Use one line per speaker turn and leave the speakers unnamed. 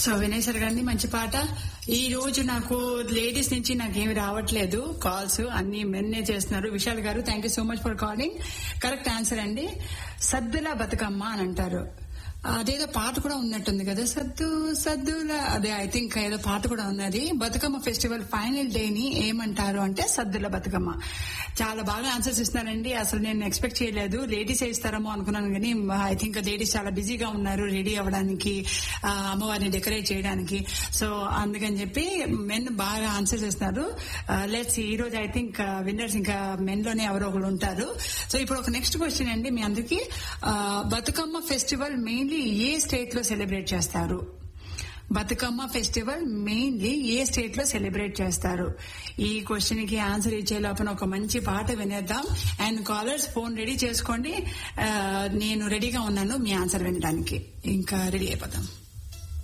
so వినేశారు కదండి మంచి పాట ఈ రోజు నాకు లేడీస్ నుంచి నాకేమి రావట్లేదు కాల్స్ అన్ని మెన్నే చేస్తున్నారు Vishal garu thank you so much for calling correct answer అండి సద్దుల బతుకమ్మ అని అంటారు అదేదో పాట కూడా ఉన్నట్టుంది కదా సద్దు సద్దుల అదే ఐ థింక్ ఏదో పాట కూడా ఉన్నది బతుకమ్మ ఫెస్టివల్ ఫైనల్ డే ని ఏమంటారు అంటే సద్దుల బతుకమ్మ చాలా బాగా ఆన్సర్స్ ఇస్తున్నారండి అసలు నేను ఎక్స్పెక్ట్ చేయలేదు లేడీస్ ఇస్తారేమో అనుకున్నాను కానీ ఐ థింక్ లేడీస్ చాలా బిజీగా ఉన్నారు రెడీ అవ్వడానికి ఆ, అమ్మవారిని డెకరేట్ చేయడానికి సో అందుకని చెప్పి మెన్ బాగా ఆన్సర్స్ ఇస్తున్నారు లెట్స్ ఈ రోజు ఐ థింక్ విన్నర్స్ ఇంకా మెన్ లోనే ఎవరో ఒకరు ఉంటారు సో ఇప్పుడు ఒక నెక్స్ట్ క్వశ్చన్ అండి మీ అందరికి బతుకమ్మ ఫెస్టివల్ మెయిన్లీ ఏ స్టేట్ లో సెలబ్రేట్ చేస్తారు బతుకమ్మ ఫెస్టివల్ మెయిన్లీ ఏ స్టేట్ లో సెలబ్రేట్ చేస్తారు ఈ క్వశ్చన్ కి ఆన్సర్ ఇచ్చే లోపల ఒక మంచి పాట వినేద్దాం అండ్ కాలర్స్ ఫోన్ రెడీ చేసుకోండి ఆ, నేను రెడీగా ఉన్నాను మీ ఆన్సర్ వినడానికి ఇంకా రెడీ అయిపోతాం